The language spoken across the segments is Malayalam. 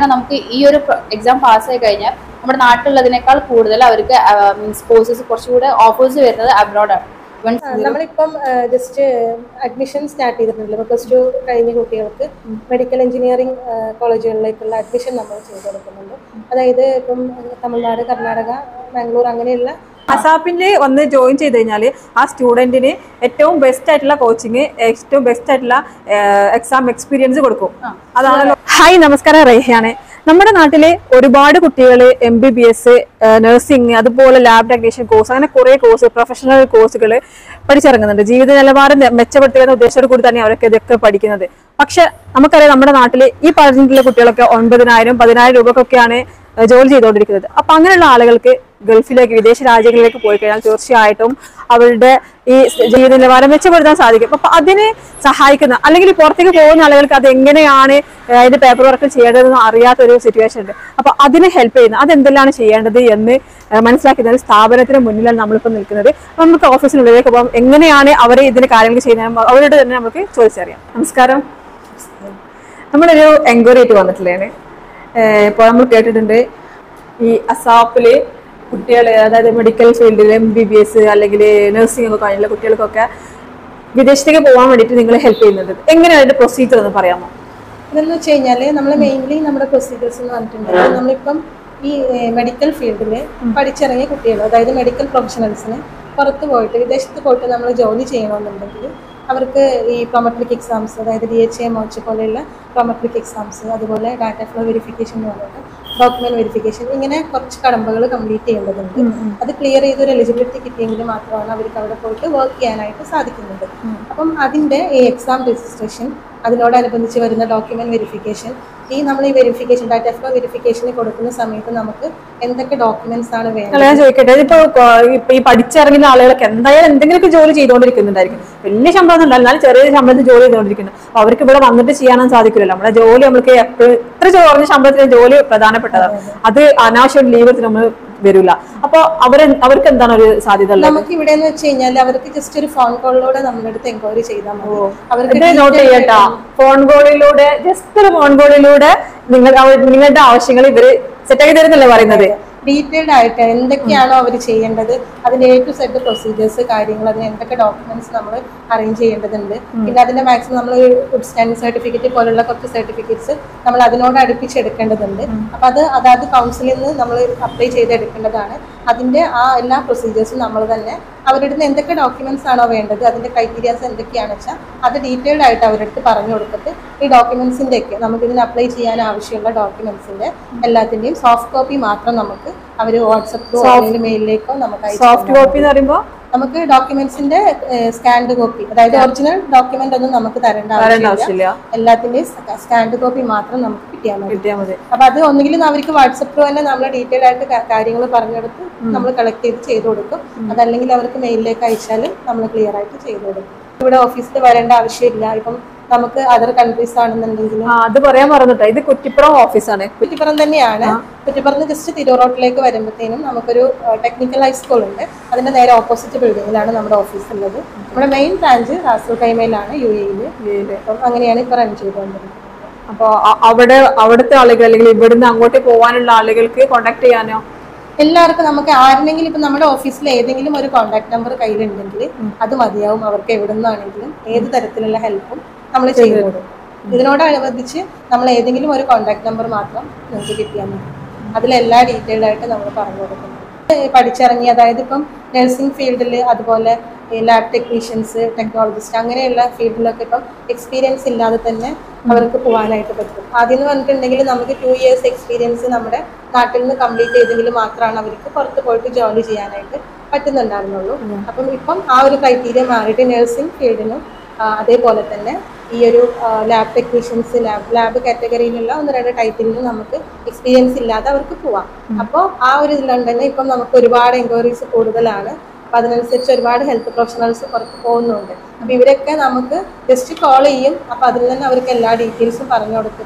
പറഞ്ഞാൽ നമുക്ക് ഈ ഒരു എക്സാം പാസ്സായി കഴിഞ്ഞാൽ നമ്മുടെ നാട്ടിലുള്ളതിനേക്കാൾ കൂടുതൽ അവർക്ക് മീൻസ് കോഴ്സസ് കുറച്ചുകൂടെ ഓഫേഴ്സ് വരുന്നത് അബ്രോഡാണ് ഇവൻ ആ, നമ്മളിപ്പം ജസ്റ്റ് അഡ്മിഷൻ സ്റ്റാർട്ട് ചെയ്തിട്ടുണ്ടല്ലോ ഇപ്പൊ പ്ലസ് ടു കഴിഞ്ഞ കുട്ടികൾക്ക് മെഡിക്കൽ എഞ്ചിനീയറിംഗ് കോളേജുകളിലേക്കുള്ള അഡ്മിഷൻ നമ്മൾ ചെയ്ത് കൊടുക്കുന്നുണ്ട് അതായത് ഇപ്പം തമിഴ്നാട് കർണാടക ബാംഗ്ലൂർ അങ്ങനെയുള്ള അസാപ്പിൽ വന്ന് ജോയിൻ ചെയ്ത് കഴിഞ്ഞാൽ ആ സ്റ്റുഡൻറ്റിന് ഏറ്റവും ബെസ്റ്റ് ആയിട്ടുള്ള കോച്ചിങ് ഏറ്റവും ബെസ്റ്റ് ആയിട്ടുള്ള എക്സാം എക്സ്പീരിയൻസ് കൊടുക്കും അതാണല്ലോ ഹായ് നമസ്കാരം റേഹയാണ് നമ്മുടെ നാട്ടിലെ ഒരുപാട് കുട്ടികൾ M B B S nursing അതുപോലെ ലാബ് ടെക്നീഷ്യൻ കോഴ്സ് അങ്ങനെ കുറേ കോഴ്സ് പ്രൊഫഷണൽ കോഴ്സുകൾ പഠിച്ചിറങ്ങുന്നുണ്ട് ജീവിത നിലവാരം നെ- മെച്ചപ്പെടുത്തുക എന്ന ഉദ്ദേശത്തോടു കൂടി തന്നെ അവരൊക്കെ ഇതൊക്കെ പഠിക്കുന്നത് പക്ഷെ നമുക്കറിയാം നമ്മുടെ നാട്ടിൽ ഈ പറഞ്ഞിട്ടുള്ള കുട്ടികളൊക്കെ ഒൻപതിനായിരം പതിനായിരം രൂപക്കൊക്കെയാണ് ഏഹ് ജോലി ചെയ്തുകൊണ്ടിരിക്കുന്നത് അപ്പൊ അങ്ങനെയുള്ള ആളുകൾക്ക് ഗൾഫിലേക്ക് വിദേശ രാജ്യങ്ങളിലേക്ക് പോയി കഴിഞ്ഞാൽ തീർച്ചയായിട്ടും അവരുടെ ഈ ജീവിത നിലവാരം മെച്ചപ്പെടുത്താൻ സാധിക്കും അപ്പൊ അതിനെ സഹായിക്കുന്ന അല്ലെങ്കിൽ പുറത്തേക്ക് പോകുന്ന ആളുകൾക്ക് അത് എങ്ങനെയാണ് ഏഹ് അതിന്റെ പേപ്പർ വർക്ക് ചെയ്യേണ്ടതെന്ന് അറിയാത്ത ഒരു സിറ്റുവേഷൻ ഉണ്ട് അപ്പൊ അതിനെ ഹെൽപ്പ് ചെയ്യുന്ന അതെന്തെല്ലാം ചെയ്യേണ്ടത് എന്ന് ഏഹ് മനസ്സിലാക്കുന്ന ഒരു സ്ഥാപനത്തിന് മുന്നിലാണ് നമ്മളിപ്പോൾ നിൽക്കുന്നത് അപ്പൊ നമുക്ക് ഓഫീസിനുള്ളിലേക്ക് പോകാം എങ്ങനെയാണ് അവർ ഇതിന് കാര്യങ്ങൾ ചെയ്യുന്നത് അവരോട് തന്നെ നമുക്ക് ചോദിച്ചറിയാം നമസ്കാരം നമ്മളൊരു എൻക്വയറി ആയിട്ട് വന്നിട്ടുള്ളതാണ് ഇപ്പോൾ നമ്മൾ കേട്ടിട്ടുണ്ട് ഈ അസാപ്പില് കുട്ടികൾ അതായത് മെഡിക്കൽ ഫീൽഡിൽ എം ബി ബി എസ് അല്ലെങ്കിൽ നഴ്സിംഗ് ഒക്കെ കഴിഞ്ഞുള്ള കുട്ടികൾക്കൊക്കെ വിദേശത്തേക്ക് പോകാൻ വേണ്ടിയിട്ട് നിങ്ങൾ ഹെൽപ്പ് ചെയ്യുന്നുണ്ട് എങ്ങനെയാണ് അതിന്റെ പ്രൊസീജിയർ എന്ന് പറയാമോ ഇതെന്ന് വെച്ച് കഴിഞ്ഞാല് നമ്മൾ മെയിൻലി നമ്മുടെ പ്രൊസീജിയേഴ്സ് എന്ന് പറഞ്ഞിട്ടുണ്ടെങ്കിൽ നമ്മളിപ്പം ഈ മെഡിക്കൽ ഫീൽഡിൽ പഠിച്ചിറങ്ങിയ കുട്ടികൾ അതായത് മെഡിക്കൽ പ്രൊഫഷണൽസിന് പുറത്ത് പോയിട്ട് വിദേശത്ത് പോയിട്ട് നമ്മൾ ജോലി ചെയ്യണമെന്നുണ്ടെങ്കിൽ അവർക്ക് ഈ പ്രൊമട്രിക് എക്സാംസ് അതായത് ഡി എച്ച് എ മോച്ച് പോലെയുള്ള പ്രൊമട്രിക് എക്സാംസ് അതുപോലെ ഡാറ്റ ഫ്ലോ വെരിഫിക്കേഷൻ എന്ന് പറഞ്ഞിട്ട് ഡോക്യുമെന്റ് വെരിഫിക്കേഷൻ ഇങ്ങനെ കുറച്ച് കടമ്പകൾ കംപ്ലീറ്റ് ചെയ്യേണ്ടതുണ്ട് അത് ക്ലിയർ ചെയ്ത് ഒരു എലിജിബിലിറ്റി കിട്ടിയെങ്കിൽ മാത്രമാണ് അവർക്ക് അവിടെ പോയിട്ട് വർക്ക് ചെയ്യാനായിട്ട് സാധിക്കുന്നത് അപ്പം അതിന്റെ ഈ എക്സാം രജിസ്ട്രേഷൻ അതിനോടനുബന്ധിച്ച് വരുന്ന ഡോക്യുമെന്റ് വെരിഫിക്കേഷൻ ഈ നമ്മൾ ഈ വെരിഫിക്കേഷൻ ഡാറ്റ ഫ്ലോ വെരിഫിക്കേഷന് കൊടുക്കുന്ന സമയത്ത് നമുക്ക് എന്തൊക്കെ ഡോക്യുമെന്റ്സ് ആണ് വേണ്ടത് അല്ല ഞാൻ ചോദിക്കട്ടെ ഇതിപ്പോ കൊ- ഇപ്പൊ ഈ പഠിച്ചിറങ്ങുന്ന ആളുകളൊക്കെ എന്തായാലും എന്തെങ്കിലുമൊക്കെ ജോലി ചെയ്തുകൊണ്ടിരിക്കുന്നുണ്ടായിരിക്കും വലിയ ശമ്പളം ഒന്നും ഉണ്ടാവില്ല എന്നാലും ചെറിയ ശമ്പളത്തിൽ ജോലി ചെയ്തുകൊണ്ടിരിക്കുന്നു അപ്പൊ അവർക്ക് ഇവിടെ വന്നിട്ട് ചെയ്യാനും സാധിക്കില്ലല്ലോ നമ്മുടെ ജോലി നമുക്ക് എപ്പോഴും ഇത്ര കുറഞ്ഞ ശമ്പളത്തിന് ജോലി പ്രധാനപ്പെട്ടതാണ് അത് അനാവശ്യം ലീവ് എടുത്ത് നമ്മൾ വരില്ല അപ്പൊ അവര് അവർക്ക് എന്താണ് ഒരു സാധ്യത ഉള്ളത് നമുക്ക് ഇവിടെ എന്ന് വെച്ച് കഴിഞ്ഞാൽ അവർക്ക് ജസ്റ്റ് ഒരു ഫോൺ കോളിലൂടെ നമ്മുടെ അടുത്ത് എൻക്വയറി ചെയ്താൽ മതി അവർക്ക് ഇത് നോട്ട് ചെയ്യട്ടാ ഫോൺ കോളിലൂടെ ജസ്റ്റ് ഒരു ഫോൺ കോളിലൂടെ നിങ്ങൾ അവർ നിങ്ങളുടെ ആവശ്യങ്ങൾ ഇവര് സെറ്റാക്കി തരുന്നല്ലേ പറയുന്നത് ഡീറ്റെയിൽഡ് ആയിട്ട് എന്തൊക്കെയാണോ അവർ ചെയ്യേണ്ടത് അതിന്റെ എ ടു സെറ്റ് പ്രൊസീജിയേഴ്സ് കാര്യങ്ങൾ അതിന് എന്തൊക്കെ ഡോക്യുമെന്റ്സ് നമ്മൾ അറേഞ്ച് ചെയ്യേണ്ടതുണ്ട് പിന്നെ അതിന്റെ മാക്സിമം നമ്മൾ ഗുഡ് സ്റ്റാൻഡിംഗ് സർട്ടിഫിക്കറ്റ് പോലുള്ള കുറച്ച് സർട്ടിഫിക്കറ്റ്സ് നമ്മൾ അതിനോട് അടുപ്പിച്ചെടുക്കേണ്ടതുണ്ട് അപ്പൊ അത് അതാത് കൗൺസിലിൽ നിന്ന് നമ്മൾ അപ്ലൈ ചെയ്തെടുക്കേണ്ടതാണ് അതിന്റെ ആ എല്ലാ പ്രൊസീജിയേഴ്സും നമ്മൾ തന്നെ അവരുടെ നിന്ന് എന്തൊക്കെ ഡോക്യുമെന്റ്സ് ആണോ വേണ്ടത് അതിന്റെ ക്രൈറ്റീരിയാസ് എന്തൊക്കെയാണെന്ന് വെച്ചാൽ അത് ഡീറ്റെയിൽഡ് ആയിട്ട് അവരുടെ അടുത്ത് പറഞ്ഞു കൊടുത്തിട്ട് ഈ ഡോക്യുമെന്റ്സിന്റെ ഒക്കെ നമുക്ക് ഇതിന് അപ്ലൈ ചെയ്യാൻ ആവശ്യമുള്ള ഡോക്യുമെന്റ്സിന്റെ എല്ലാത്തിന്റെയും സോഫ്റ്റ് കോപ്പി മാത്രം നമുക്ക് അവർ വാട്സപ്പ് അല്ലെങ്കിൽ മെയിലിലേക്കോ നമുക്ക് അയച്ചു സോഫ്റ്റ് കോപ്പി എന്ന് പറയുമ്പോൾ നമുക്ക് ഡോക്യുമെന്റ്സിന്റെ സ്കാൻഡ് കോപ്പി അതായത് ഒറിജിനൽ ഡോക്യുമെന്റ് ഒന്നും നമുക്ക് തരേണ്ട തരേണ്ട ആവശ്യമില്ല ആവശ്യമില്ല എല്ലാത്തിന്റെയും സ്കാൻഡ് കോപ്പി മാത്രം നമുക്ക് കിട്ടിയാൽ മതി കിട്ടിയാൽ മതി അപ്പൊ അത് ഒന്നുകിൽ അവർക്ക് വാട്സപ്പ് തന്നെ നമ്മൾ ഡീറ്റെയിൽ ആയിട്ട് കാര്യങ്ങൾ പറഞ്ഞെടുത്ത് നമ്മൾ കളക്ട് ചെയ്ത് ചെയ്ത് കൊടുക്കും അതല്ലെങ്കിൽ അവർക്ക് മെയിലിലേക്ക് അയച്ചാലും നമ്മൾ ക്ലിയർ ആയിട്ട് ചെയ്ത് കൊടുക്കും ഇവിടെ ഓഫീസിൽ വരേണ്ട ആവശ്യമില്ല ഇപ്പം നമുക്ക് അതർ കൺട്രീസ് ആണെന്നുണ്ടെങ്കിൽ ആ അത് പറയാൻ പറഞ്ഞിട്ടോ ഇത് കുറ്റിപ്പുറം ഓഫീസാണ് കുറ്റിപ്പുറം തന്നെയാണ് കുറ്റിപ്പുറത്ത് ജസ്റ്റ് തിരൂറോട്ടിലേക്ക് വരുമ്പോഴത്തേനും നമുക്കൊരു ടെക്നിക്കൽ ഹൈസ്കൂൾ ഉണ്ട് അതിന്റെ നേരെ ഓപ്പോസിറ്റ് ബിൽഡിങ്ങിലാണ് നമ്മുടെ ഓഫീസ് ഉള്ളത് നമ്മുടെ മെയിൻ ബ്രാഞ്ച് റാസൽ കൈമയിലാണ് യു എയിൽ അപ്പം അങ്ങനെയാണ് ഇപ്പൊ റൺ ചെയ്തുകൊണ്ടിരിക്കുന്നത് അപ്പൊ അ- അവിടെ അവിടുത്തെ ആളുകൾ അല്ലെങ്കിൽ ഇവിടുന്ന് അങ്ങോട്ട് പോകാനുള്ള ആളുകൾക്ക് കോണ്ടാക്ട് ചെയ്യാനോ എല്ലാവർക്കും നമുക്ക് ആരുടെങ്കിലും ഇപ്പൊ നമ്മുടെ ഓഫീസിൽ ഏതെങ്കിലും ഒരു കോൺടാക്ട് നമ്പർ കയ്യിലുണ്ടെങ്കിൽ അത് മതിയാവും അവർക്ക് എവിടെ നിന്നാണെങ്കിലും ഏത് തരത്തിലുള്ള ഹെൽപ്പും നമ്മൾ ചെയ്തു കൊടുക്കും ഇതിനോടനുബന്ധിച്ച് നമ്മൾ ഏതെങ്കിലും ഒരു കോൺടാക്ട് നമ്പർ മാത്രം നിങ്ങൾക്ക് കിട്ടിയാൽ മതി അതിലെല്ലാ ഡീറ്റെയിൽഡ് ആയിട്ട് നമ്മൾ പറഞ്ഞു കൊടുക്കുന്നു ഏഹ് പഠിച്ചിറങ്ങി അതായത് ഇപ്പം നഴ്സിംഗ് ഫീൽഡിൽ അതുപോലെ ലാബ് ടെക്നീഷ്യൻസ് ടെക്നോളജിസ്റ്റ് അങ്ങനെയുള്ള ഫീൽഡിലൊക്കെ ഇപ്പം എക്സ്പീരിയൻസ് ഇല്ലാതെ തന്നെ അവർക്ക് പോകാനായിട്ട് പറ്റും ആദ്യം എന്ന് പറഞ്ഞിട്ടുണ്ടെങ്കിൽ നമുക്ക് ടു ഇയേഴ്സ് എക്സ്പീരിയൻസ് നമ്മുടെ നാട്ടിൽ നിന്ന് കംപ്ലീറ്റ് ചെയ്തെങ്കിൽ മാത്രമാണ് അവർക്ക് പുറത്ത് പോയിട്ട് ജോലി ചെയ്യാനായിട്ട് പറ്റുന്നുണ്ടായിരുന്നുള്ളൂ അപ്പം ഇപ്പം ആ ഒരു ക്രൈറ്റീരിയ മാറിയിട്ട് നഴ്സിംഗ് ഫീൽഡിനും ആ, അതേപോലെ തന്നെ ഈ ഒരു ലാബ് ടെക്നീഷ്യൻസ് ലാബ് ലാബ് കാറ്റഗറിയിലുള്ള ഒന്ന് രണ്ട് ടൈറ്റിലിന് നമുക്ക് എക്സ്പീരിയൻസ് ഇല്ലാതെ അവർക്ക് പോവാം അപ്പോൾ ആ ഒരു ഇതിലുണ്ട് തന്നെ ഇപ്പം നമുക്ക് ഒരുപാട് എൻക്വയറീസ് കൂടുതലാണ് അപ്പം അതിനനുസരിച്ച് ഒരുപാട് ഹെൽത്ത് പ്രൊഫഷണൽസ് പുറത്ത് പോകുന്നുണ്ട് അപ്പം ഇവരൊക്കെ നമുക്ക് ജസ്റ്റ് കോൾ ചെയ്യും അപ്പം അതിൽ തന്നെ അവർക്ക് എല്ലാ ഡീറ്റെയിൽസും പറഞ്ഞു കൊടുത്തിട്ട്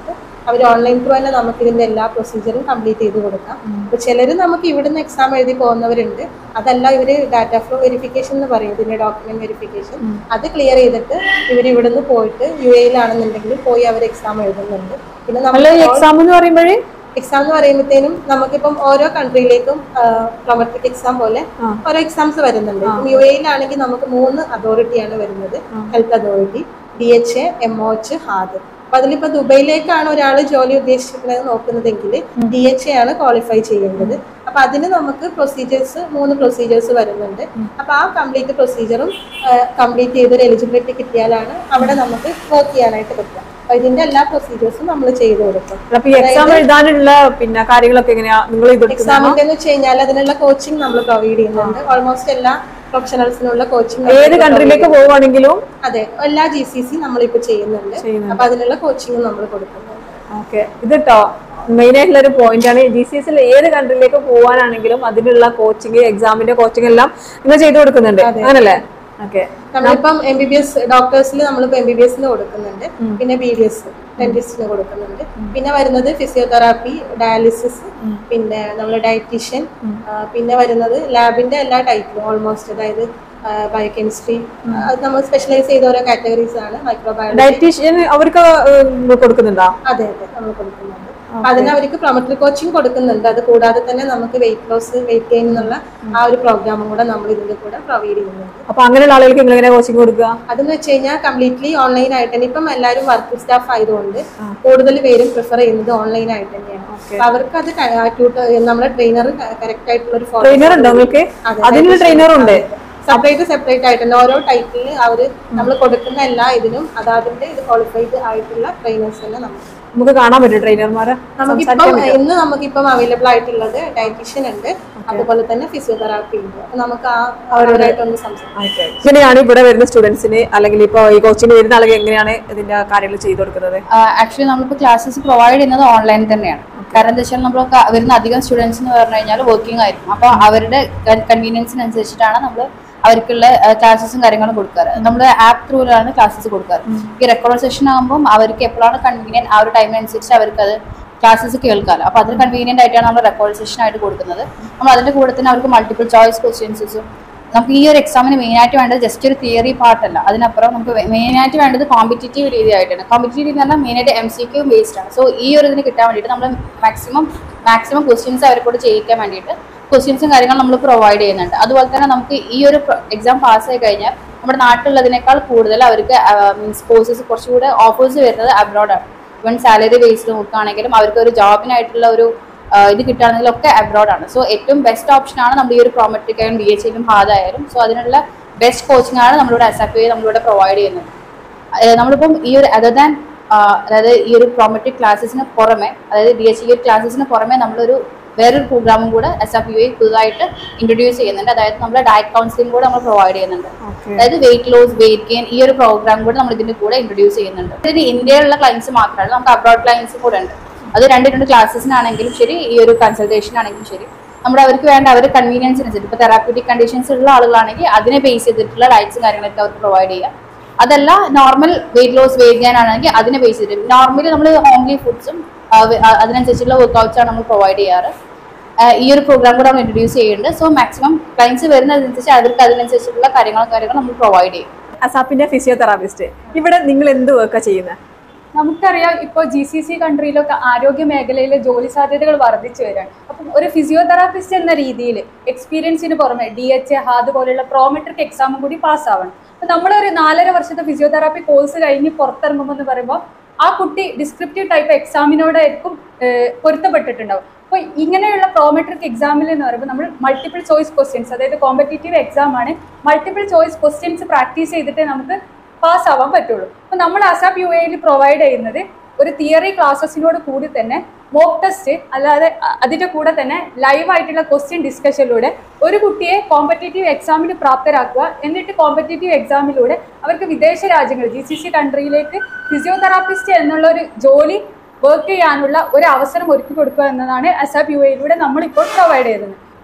അവർ ഓൺലൈൻ ത്രൂ തന്നെ നമുക്ക് ഇതിന്റെ എല്ലാ പ്രൊസീജിയറും കംപ്ലീറ്റ് ചെയ്ത് കൊടുക്കാം അപ്പൊ ചിലർ നമുക്ക് ഇവിടുന്ന് എക്സാം എഴുതി പോകുന്നവരുണ്ട് അതല്ല ഇവര് ഡാറ്റ ഫ്ലോ വെരിഫിക്കേഷൻ എന്ന് പറയും ഇതിന്റെ ഡോക്യുമെന്റ് വെരിഫിക്കേഷൻ അത് ക്ലിയർ ചെയ്തിട്ട് ഇവർ ഇവിടുന്ന് പോയിട്ട് യു എയിലാണെന്നുണ്ടെങ്കിൽ പോയി അവർ എക്സാം എഴുതുന്നുണ്ട് പിന്നെ അല്ല നമ്മൾ ഈ എക്സാം എന്ന് പറയുമ്പോഴേ എക്സാം എന്ന് പറയുമ്പോഴത്തേനും നമുക്കിപ്പം ഓരോ കൺട്രിയിലേക്കും പ്രൊമട്രിക് എക്സാം പോലെ ഓരോ എക്സാംസ് വരുന്നുണ്ട് ഇപ്പം യു എയിലാണെങ്കിൽ നമുക്ക് മൂന്ന് അതോറിറ്റിയാണ് വരുന്നത് health authority D H A M O H HAAD അപ്പൊ അതിലിപ്പോ ദുബൈയിലേക്കാണ് ഒരാൾ ജോലി ഉദ്ദേശിക്കുന്നത് നോക്കുന്നതെങ്കിൽ ഡി എച്ച് എ ആണ് ക്വാളിഫൈ ചെയ്യേണ്ടത് അപ്പൊ അതിന് നമുക്ക് പ്രൊസീജിയേഴ്സ് മൂന്ന് പ്രൊസീജിയേഴ്സ് വരുന്നുണ്ട് അപ്പൊ ആ കംപ്ലീറ്റ് പ്രൊസീജിയറും കംപ്ലീറ്റ് ചെയ്തൊരു എലിജിബിലിറ്റി കിട്ടിയാലാണ് അവിടെ നമുക്ക് വർക്ക് ചെയ്യാനായിട്ട് പറ്റുക അപ്പൊ ഇതിന്റെ എല്ലാ പ്രൊസീജിയേഴ്സും നമ്മൾ ചെയ്തു കൊടുക്കും അപ്പൊ ഈ എക്സാം എഴുതാനുള്ള പിന്നെ കാര്യങ്ങളൊക്കെ എങ്ങനെയാ നിങ്ങൾ ഇത് എക്സാമിന്റെ എന്ന് വെച്ച് കഴിഞ്ഞാൽ അതിനുള്ള കോച്ചിങ് നമ്മൾ പ്രൊവൈഡ് ചെയ്യുന്നുണ്ട് ഓൾമോസ്റ്റ് എല്ലാ പ്രൊഫഷണൽസിനുള്ള കോച്ചിങ് ഏത് കൺട്രിയിലേക്ക് പോവുകയാണെങ്കിലും അതെ എല്ലാ ജി സി സി നമ്മളിപ്പോ ചെയ്യുന്നുണ്ട് അപ്പൊ അതിനുള്ള കോച്ചിങ് നമ്മൾ കൊടുക്കുന്നുണ്ട് ഓക്കെ ഇത് കേട്ടോ മെയിൻ ആയിട്ടുള്ള ഒരു പോയിന്റ് ആണ് ജി സി എസിൽ ഏത് കൺട്രിയിലേക്ക് പോകാനാണെങ്കിലും അതിനുള്ള കോച്ചിങ് എക്സാമിന്റെ കോച്ചിങ് എല്ലാം നിങ്ങൾ ചെയ്തു കൊടുക്കുന്നുണ്ട് അങ്ങനല്ലേ ഓക്കെ നമ്മളിപ്പം എം ബി ബി എസ് ഡോക്ടേഴ്സിൽ നമ്മളിപ്പോ എം ബി ബി എസിന് കൊടുക്കുന്നുണ്ട് പിന്നെ ബി ഡി എസ് ഡെന്റിസ്റ്റിന് കൊടുക്കുന്നുണ്ട് പിന്നെ വരുന്നത് ഫിസിയോതെറാപ്പി ഡയാലിസിസ് പിന്നെ നമ്മൾ ഡയറ്റീഷ്യൻ പിന്നെ വരുന്നത് ലാബിന്റെ എല്ലാ ടൈപ്പിലും ഓൾമോസ്റ്റ് അതായത് ബയോകെമിസ്ട്രി അത് നമ്മൾ സ്പെഷ്യലൈസ് ചെയ്ത ഓരോ കാറ്റഗറീസ് ആണ് മൈക്രോബയോളജി ഡയറ്റീഷ്യൻ അവർക്ക് ഏഹ്, കൊടുക്കുന്നുണ്ടോ അതെ അതെ നമ്മൾ കൊടുക്കുന്നുണ്ട് അപ്പൊ അതിന് അവർക്ക് പ്രൊമട്ടറി കോച്ചിങ് കൊടുക്കുന്നുണ്ട് അത് കൂടാതെ തന്നെ നമുക്ക് വെയിറ്റ് ലോസ് വെയിറ്റ് ഗെയിൻ എന്നുള്ള ആ ഒരു പ്രോഗ്രാമും കൂടെ നമ്മൾ ഇതിന്റെ കൂടെ പ്രൊവൈഡ് ചെയ്യുന്നുണ്ട് അപ്പൊ അങ്ങനെയുള്ള ആളുകൾക്ക് നിങ്ങൾ എങ്ങനെ കോച്ചിങ് കൊടുക്കുക അതെന്ന് വെച്ച് കഴിഞ്ഞാൽ കംപ്ലീറ്റ്ലി ഓൺലൈൻ ആയിട്ട് തന്നെ ഇപ്പം എല്ലാവരും വർക്ക് സ്റ്റാഫ് ആയതുകൊണ്ട് കൂടുതൽ പേരും പ്രിഫർ ചെയ്യുന്നത് ഓൺലൈൻ ആയിട്ട് തന്നെയാണ് അപ്പൊ അവർക്ക് അത് ട്യൂട്ടർ നമ്മുടെ ട്രെയിനർ കറക്റ്റ് ആയിട്ടുള്ള ഒരു ട്രെയിനർ ഉണ്ടോ നിങ്ങൾക്ക് അതിനുള്ള ട്രെയിനർ ഉണ്ട് സെപ്പറേറ്റ് സെപ്പറേറ്റ് ആയിട്ട് തന്നെ ഓരോ ടൈപ്പിൽ അവർ നമ്മൾ കൊടുക്കുന്ന എല്ലാ ഇതിനും അതാതിന്റെ ഇത് ക്വാളിഫൈഡ് ആയിട്ടുള്ള ട്രെയിനേഴ്സ് തന്നെ നമുക്ക് നമുക്ക് കാണാൻ പറ്റും ട്രെയിനർമാരെ നമുക്കിപ്പം ഇന്ന് നമുക്കിപ്പം അവൈലബിൾ ആയിട്ടുള്ളത് ഡയറ്റീഷ്യൻ ഉണ്ട് അതുപോലെ തന്നെ ഫിസിയോതെറാപ്പി ഉണ്ട് അപ്പൊ നമുക്ക് ആ അവരോടായിട്ടൊന്ന് സംസാരിക്കാം എങ്ങനെയാണ് ഇവിടെ വരുന്ന സ്റ്റുഡൻസിന് അല്ലെങ്കിൽ ഇപ്പൊ ഈ കോച്ചിങ് വരുന്ന ആളുകൾ എങ്ങനെയാണ് ഇതിന്റെ കാര്യങ്ങൾ ചെയ്തു കൊടുക്കുന്നത് ആക്ച്വലി നമ്മളിപ്പോൾ ക്ലാസ്സസ് പ്രൊവൈഡ് ചെയ്യുന്നത് ഓൺലൈൻ തന്നെയാണ് കാരണം എന്താ വെച്ചാൽ നമ്മൾ വരുന്ന അധികം സ്റ്റുഡൻസ് എന്ന് പറഞ്ഞു കഴിഞ്ഞാൽ വർക്കിംഗ് ആയിരിക്കും അപ്പോൾ അവരുടെ കൺവീനിയൻസിനനുസരിച്ചിട്ടാണ് നമ്മൾ അവർക്കുള്ള ക്ലാസ്സസും കാര്യങ്ങളും കൊടുക്കാറ് നമ്മൾ ആപ്പ് ത്രൂയിലാണ് ക്ലാസ്സസ് കൊടുക്കാറ് ഈ റെക്കോർഡ് സെഷൻ ആകുമ്പോൾ അവർക്ക് എപ്പോഴാണ് കൺവീനിയൻറ്റ് ആ ഒരു ടൈമിനനുസരിച്ച് അവർക്ക് അത് ക്ലാസ്സസ് കേൾക്കാമല്ലോ അപ്പോൾ അതിന് കൺവീനിയൻ്റ് ആയിട്ടാണ് നമ്മൾ റെക്കോർഡ് സെഷൻ ആയിട്ട് കൊടുക്കുന്നത് നമ്മൾ അതിൻ്റെ കൂടെ തന്നെ അവർക്ക് മൾട്ടിപ്പിൾ ചോയ്സ് ക്വസ്റ്റ്യൻസും നമുക്ക് ഈ ഒരു എക്സാമിന് മെയിനായിട്ട് വേണ്ടത് ജസ്റ്റ് ഒരു തിയറി പാർട്ടല്ല അതിനപ്പുറം നമുക്ക് മെയിനായിട്ട് വേണ്ടത് കോമ്പറ്റേറ്റീവ് രീതിയായിട്ടാണ് കോമ്പറ്റേറ്റീവ് എന്ന് പറഞ്ഞാൽ മെയിനായിട്ട് എം സി ക്യൂ ബേസ്ഡ് ആണ് സോ ഈ ഒരു ഇതിന് കിട്ടാൻ വേണ്ടിയിട്ട് നമ്മൾ മാക്സിമം മാക്സിമം ക്വസ്റ്റ്യൻസ് അവരെക്കൂടെ ചെയ്യിക്കാൻ വേണ്ടിയിട്ട് ക്വസ്റ്റ്യൻസും കാര്യങ്ങളും നമ്മൾ പ്രൊവൈഡ് ചെയ്യുന്നുണ്ട് അതുപോലെ തന്നെ നമുക്ക് ഈ ഒരു എക്സാം പാസ്സായി കഴിഞ്ഞാൽ നമ്മുടെ നാട്ടിലുള്ളതിനേക്കാൾ കൂടുതൽ അവർക്ക് മീൻസ് കോഴ്സസ് കുറച്ചുകൂടെ ഓഫേഴ്സ് വരുന്നത് അബ്രോഡാണ് ഇവൻ സാലറി ബേസ്ഡ് നോക്കുകയാണെങ്കിലും അവർക്ക് ഒരു ജോബിനായിട്ടുള്ള ഒരു ആ, ഇത് കിട്ടുകയാണെങ്കിലും ഒക്കെ അബ്രോഡ് ആണ് സോ ഏറ്റവും ബെസ്റ്റ് ഓപ്ഷൻ ആണ് നമ്മൾ ഈ ഒരു പ്രോമെട്രിക് ആയാലും ബി എച്ച് ഐയിലും ഹാദായാലും സോ അതിനുള്ള ബെസ്റ്റ് കോച്ചിങ് ആണ് നമ്മളിവിടെ എസ് എഫ് ഐ നമ്മളിവിടെ പ്രൊവൈഡ് ചെയ്യുന്നത് ഏഹ് നമ്മളിപ്പം ഈ ഒരു അതർ ദാൻ അതായത് ഈ ഒരു പ്രോമെട്രിക് ക്ലാസ്സസിന് പുറമെ അതായത് ഡി എച്ച് ഈ ക്ലാസ്സസിന് പുറമെ നമ്മളൊരു വേറൊരു പ്രോഗ്രാമും കൂടെ എസ് എഫ് യു പുതുതായിട്ട് ഇൻട്രൊഡ്യൂസ് ചെയ്യുന്നുണ്ട് അതായത് നമ്മൾ ഡയറ്റ് കൗൺസിലിംഗ് കൂടെ നമ്മൾ പ്രൊവൈഡ് ചെയ്യുന്നുണ്ട് അതായത് വെയിറ്റ് ലോസ് വെയിറ്റ് ഗെയിൻ ഈ ഒരു പ്രോഗ്രാം കൂടെ നമ്മൾ ഇതിന്റെ കൂടെ ഇൻട്രൊഡ്യൂസ് ചെയ്യുന്നുണ്ട് ഇതിന് ഇന്ത്യയിലുള്ള ക്ലയൻസ് മാത്രമല്ല നമുക്ക് അബ്രോഡ് ക്ലയൻസ് കൂടെ ഉണ്ട് അത് രണ്ട് രണ്ട് ക്ലാസ്സസിനാണെങ്കിലും ശരി ഈ ഒരു കൺസൾട്ടേഷൻ ആണെങ്കിലും ശരി നമ്മുടെ അവർക്ക് വേണ്ട അവരുടെ കൺവീനിയൻസിനനുസരിച്ച് ഇപ്പോൾ തെറാപ്യൂട്ടിക് കണ്ടീഷൻസ് ഉള്ള ആളുകളാണെങ്കിൽ അതിനെ ബേസ് ചെയ്തിട്ടുള്ള ഡയറ്റ്സും കാര്യങ്ങളൊക്കെ അവർക്ക് പ്രൊവൈഡ് ചെയ്യാം അതല്ല normal weight loss weight gain ആണെങ്കിൽ അതിനെ ബേസ് ചെയ്തിട്ട് നോർമലി നമ്മൾ ഹോംലി ഫുഡ്സും അതിനനുസരിച്ചുള്ള വർക്കൗട്ട്സ് ആണ് നമ്മൾ പ്രൊവൈഡ് ചെയ്യാറ് ആ, ഈ ഒരു പ്രോഗ്രാം കൂടെ നമ്മൾ ഇൻട്രൊഡ്യൂസ് ചെയ്യുന്നുണ്ട് സോ മാക്സിമം ക്ലയൻസ് വരുന്നതനുസരിച്ച് അവർക്ക് അതിനനുസരിച്ചുള്ള കാര്യങ്ങളും കാര്യങ്ങളും നമ്മൾ പ്രൊവൈഡ് ചെയ്യും അസാപ്പിന്റെ ഫിസിയോതെറാപ്പിസ്റ്റ് ഇവിടെ നിങ്ങൾ എന്ത് വർക്കാ ചെയ്യുന്നത് നമുക്കറിയാം ഇപ്പോൾ ജി സി സി കൺട്രിയിലൊക്കെ ആരോഗ്യ മേഖലയിലെ ജോലി സാധ്യതകൾ വർദ്ധിച്ചു വരികയാണ് അപ്പം ഒരു ഫിസിയോതെറാപ്പിസ്റ്റ് എന്ന രീതിയിൽ എക്സ്പീരിയൻസിന് പുറമെ ഡി എച്ച് എ ഹാദ് പോലെയുള്ള പ്രോമെട്രിക് എക്സാമും കൂടി പാസ്സാവണം അപ്പം നമ്മളൊരു നാലര വർഷത്തെ ഫിസിയോതെറാപ്പി കോഴ്സ് കഴിഞ്ഞ് പുറത്തിറങ്ങുമ്പോൾ എന്ന് പറയുമ്പോൾ ആ കുട്ടി ഡിസ്ക്രിപ്റ്റീവ് ടൈപ്പ് എക്സാമിനോടായിരിക്കും ഏഹ്, പൊരുത്തപ്പെട്ടിട്ടുണ്ടാവും അപ്പോൾ ഇങ്ങനെയുള്ള പ്രോമെട്രിക് എക്സാമിൽ എന്ന് പറയുമ്പോൾ നമ്മൾ മൾട്ടിപ്പിൾ ചോയ്സ് ക്വസ്റ്റ്യൻസ് അതായത് കോമ്പറ്റേറ്റീവ് എക്സാം ആണ് മൾട്ടിപ്പിൾ ചോയ്സ് ക്വസ്റ്റ്യൻസ് പ്രാക്ടീസ് ചെയ്തിട്ടേ നമുക്ക് പാസ് ആവാൻ പറ്റുള്ളൂ അപ്പോൾ നമ്മൾ അസാപ്പ് യു എയിൽ പ്രൊവൈഡ് ചെയ്യുന്നത് ഒരു തിയറി ക്ലാസ്സസിനോട് കൂടി തന്നെ മോക്ക് ടെസ്റ്റ് അല്ലാതെ അ- അതിന്റെ കൂടെ തന്നെ ലൈവ് ആയിട്ടുള്ള ക്വസ്റ്റ്യൻ ഡിസ്കഷനിലൂടെ ഒരു കുട്ടിയെ കോമ്പറ്റേറ്റീവ് എക്സാമിന് പ്രാപ്തരാക്കുക എന്നിട്ട് കോമ്പറ്റേറ്റീവ് എക്സാമിലൂടെ അവർക്ക് വിദേശ രാജ്യങ്ങൾ ജി സി സി കൺട്രിയിലേക്ക് ഫിസിയോതെറാപ്പിസ്റ്റ് എന്നുള്ള ഒരു ജോലി വർക്ക് ചെയ്യാനുള്ള ഒരു അവസരം ഒരുക്കി കൊടുക്കുക എന്നതാണ് അസാപ്പ് യു എയിലൂടെ നമ്മളിപ്പോൾ പ്രൊവൈഡ് ചെയ്യുന്നത്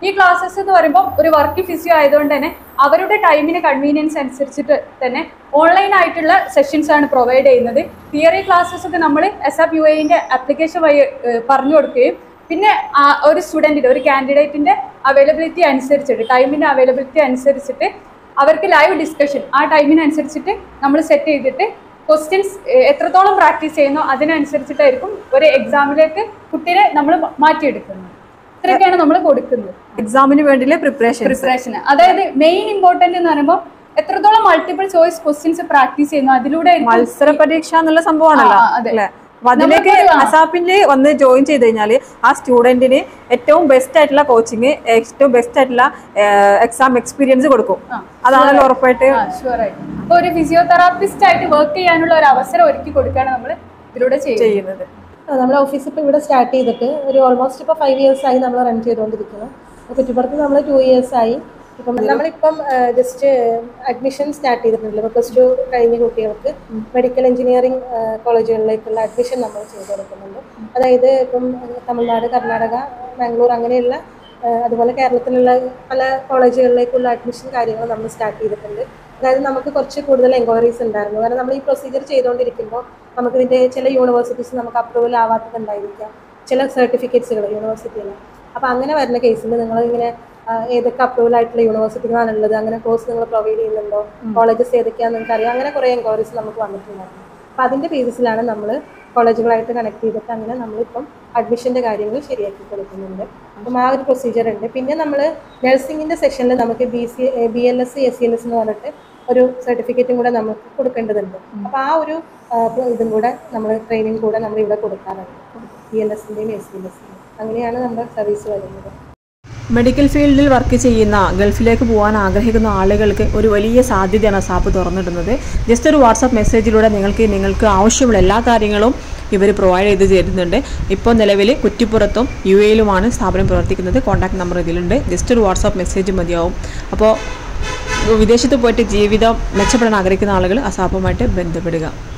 ഈ ക്ലാസ്സസ് എന്ന് പറയുമ്പോൾ ഒരു വർക്ക് ഫിസിയോ ആയതുകൊണ്ട് തന്നെ അവരുടെ ടൈമിന് കൺവീനിയൻസ് അനുസരിച്ചിട്ട് തന്നെ ഓൺലൈൻ ആയിട്ടുള്ള സെഷൻസ് ആണ് പ്രൊവൈഡ് ചെയ്യുന്നത് തിയറി ക്ലാസ്സസ് ഒക്കെ നമ്മൾ എസ് എഫ് യു എന്റെ ആപ്ലിക്കേഷൻ വഴി ഏഹ്, പറഞ്ഞു കൊടുക്കുകയും പിന്നെ ആ ഒരു സ്റ്റുഡൻറ്റിന്റെ ഒരു കാൻഡിഡേറ്റിന്റെ അവൈലബിലിറ്റി അനുസരിച്ചിട്ട് ടൈമിന്റെ അവൈലബിലിറ്റി അനുസരിച്ചിട്ട് അവർക്ക് ലൈവ് ഡിസ്കഷൻ ആ ടൈമിനനുസരിച്ചിട്ട് നമ്മൾ സെറ്റ് ചെയ്തിട്ട് ക്വസ്റ്റ്യൻസ് എത്രത്തോളം പ്രാക്ടീസ് ചെയ്യുന്നോ അതിനനുസരിച്ചിട്ടായിരിക്കും ഒരു എക്സാമിലേക്ക് കുട്ടീനെ നമ്മൾ മാറ്റിയെടുക്കുന്നത് ഇത്രയൊക്കെയാണ് നമ്മൾ കൊടുക്കുന്നത് എക്സാമിന് വേണ്ടിയുള്ള പ്രിപ്പറേഷൻ പ്രിപ്പറേഷന് അതായത് മെയിൻ ഇമ്പോർട്ടന്റ് എന്ന് പറയുമ്പോൾ എത്രത്തോളം മൾട്ടിപ്പിൾ ചോയ്സ് ക്വസ്റ്റ്യൻസ് പ്രാക്ടീസ് ചെയ്യുന്നു അതിലൂടെ ആയിരിക്കും മത്സര പരീക്ഷ എന്നുള്ള സംഭവമാണല്ലോ ആ, അതെ. അല്ലേ അപ്പൊ അതിലേക്ക് നമുക്കൊരു- ആ. അസാപ്പില് വന്ന് ജോയിൻ ചെയ്ത് കഴിഞ്ഞാല് ആ സ്റ്റുഡന്റിന് ഏറ്റവും ബെസ്റ്റ് ആയിട്ടുള്ള കോച്ചിങ് ഏറ്റവും ബെസ്റ്റ് ആയിട്ടുള്ള എക്സാം എക്സ്പീരിയൻസ് കൊടുക്കും ആ, അതാണല്ലോ ഉറപ്പായിട്ട് ഷുവർ ആയിട്ട് അപ്പൊ ഒരു ഫിസിയോതെറാപ്പിസ്റ്റ് ആയിട്ട് വർക്ക് ചെയ്യാനുള്ള ഒരു അവസരം ഒരുക്കി കൊടുക്കുകയാണ് നമ്മൾ ഇതിലൂടെ ചെയ്യുന്നത് ചെയ്യുന്നത് നമ്മുടെ ഓഫീസ് ഇപ്പോൾ ഇവിടെ സ്റ്റാർട്ട് ചെയ്തിട്ട് ഒരു ഓൾമോസ്റ്റ് ഇപ്പോൾ ഫൈവ് ഇയേഴ്സ് ആയി നമ്മൾ റൺ ചെയ്തുകൊണ്ടിരിക്കുന്നു അപ്പോൾ കുറ്റിപ്പുറത്ത് നമ്മൾ ടു ഇയേഴ്സ് ആയി ഇപ്പം നമ്മളിപ്പം ജസ്റ്റ് അഡ്മിഷൻ സ്റ്റാർട്ട് ചെയ്തിട്ടുണ്ട് ഇപ്പോൾ പ്ലസ് ടു കഴിഞ്ഞ കുട്ടികൾക്ക് മെഡിക്കൽ എഞ്ചിനീയറിംഗ് കോളേജുകളിലേക്കുള്ള അഡ്മിഷൻ നമ്മൾ ചെയ്തു കൊടുക്കുന്നുണ്ട് അതായത് ഇപ്പം ഏഹ്, തമിഴ്നാട് കർണാടക ബാംഗ്ലൂർ അങ്ങനെയുള്ള ഏഹ്, അതുപോലെ കേരളത്തിലുള്ള പല കോളേജുകളിലേക്കുള്ള അഡ്മിഷൻ കാര്യങ്ങൾ നമ്മൾ സ്റ്റാർട്ട് ചെയ്തിട്ടുണ്ട് അതായത് നമുക്ക് കുറച്ച് കൂടുതൽ എൻക്വയറീസ് ഉണ്ടായിരുന്നു കാരണം നമ്മൾ ഈ പ്രൊസീജിയർ ചെയ്തുകൊണ്ടിരിക്കുമ്പോൾ നമുക്ക് ഇതിൻ്റെ ചില യൂണിവേഴ്സിറ്റീസ് നമുക്ക് അപ്രൂവൽ ആവാത്തതുണ്ടായിരിക്കാം ചില സർട്ടിഫിക്കറ്റ്സുകൾ യൂണിവേഴ്സിറ്റിയിൽ അപ്പോൾ അങ്ങനെ വരുന്ന കേസിൽ നിങ്ങൾ ഇങ്ങനെ ആ, ഏതൊക്കെ അപ്രൂവൽ ആയിട്ടുള്ള യൂണിവേഴ്സിറ്റികളാണുള്ളത് അങ്ങനെ കോഴ്സ് നിങ്ങൾ പ്രൊവൈഡ് ചെയ്യുന്നുണ്ടോ കോളേജസ് ഏതൊക്കെയാണെന്ന് നിങ്ങൾക്ക് അറിയാം അങ്ങനെ കുറേ എൻക്വയറീസ് നമുക്ക് വന്നിട്ടുണ്ടായിരുന്നു അപ്പോൾ അതിൻ്റെ ബേസിസിലാണ് നമ്മൾ കോളേജുകളായിട്ട് കണക്ട് ചെയ്തിട്ട് അങ്ങനെ നമ്മളിപ്പം അഡ്മിഷൻ്റെ കാര്യങ്ങൾ ശരിയാക്കി കൊടുക്കുന്നുണ്ട് അപ്പം ആ ഒരു പ്രൊസീജിയർ ഉണ്ട് പിന്നെ നമ്മൾ നഴ്സിംഗിൻ്റെ സെഷനിൽ നമുക്ക് B C B L S S C L S എന്ന് പറഞ്ഞിട്ട് ഒരു സർട്ടിഫിക്കറ്റും കൂടെ നമുക്ക് കൊടുക്കേണ്ടതുണ്ട് അപ്പോൾ ആ ഒരു ആ, ഇതും കൂടെ നമ്മൾ ട്രെയിനിങ് കൂടെ നമ്മൾ ഇവിടെ കൊടുക്കാറുണ്ട് ബി എൽ എസിൻ്റെയും എസ് സി എൽ എസിൻ്റെയും അങ്ങനെയാണ് നമ്മുടെ സർവീസ് വരുന്നത് മെഡിക്കൽ ഫീൽഡിൽ വർക്ക് ചെയ്യുന്ന ഗൾഫിലേക്ക് പോകാൻ ആഗ്രഹിക്കുന്ന ആളുകൾക്ക് ഒരു വലിയ സാധ്യതയാണ് സാപ്പ് തുറന്നിടുന്നത് ജസ്റ്റ് ഒരു വാട്സാപ്പ് മെസ്സേജിലൂടെ നിങ്ങൾക്ക് നിങ്ങൾക്ക് ആവശ്യമുള്ള എല്ലാ കാര്യങ്ങളും ഇവർ പ്രൊവൈഡ് ചെയ്ത് തരുന്നുണ്ട് ഇപ്പോൾ നിലവിൽ കുറ്റിപ്പുറത്തും യു എയിലുമാണ് സ്ഥാപനം പ്രവർത്തിക്കുന്നത് കോൺടാക്ട് നമ്പർ ഇതിലുണ്ട് ജസ്റ്റ് ഒരു വാട്സാപ്പ് മെസ്സേജ് മതിയാവും അപ്പോൾ വിദേശത്ത് പോയിട്ട് ജീവിതം മെച്ചപ്പെടാൻ ആഗ്രഹിക്കുന്ന ആളുകൾ അസാപ്പുമായിട്ട് ബന്ധപ്പെടുക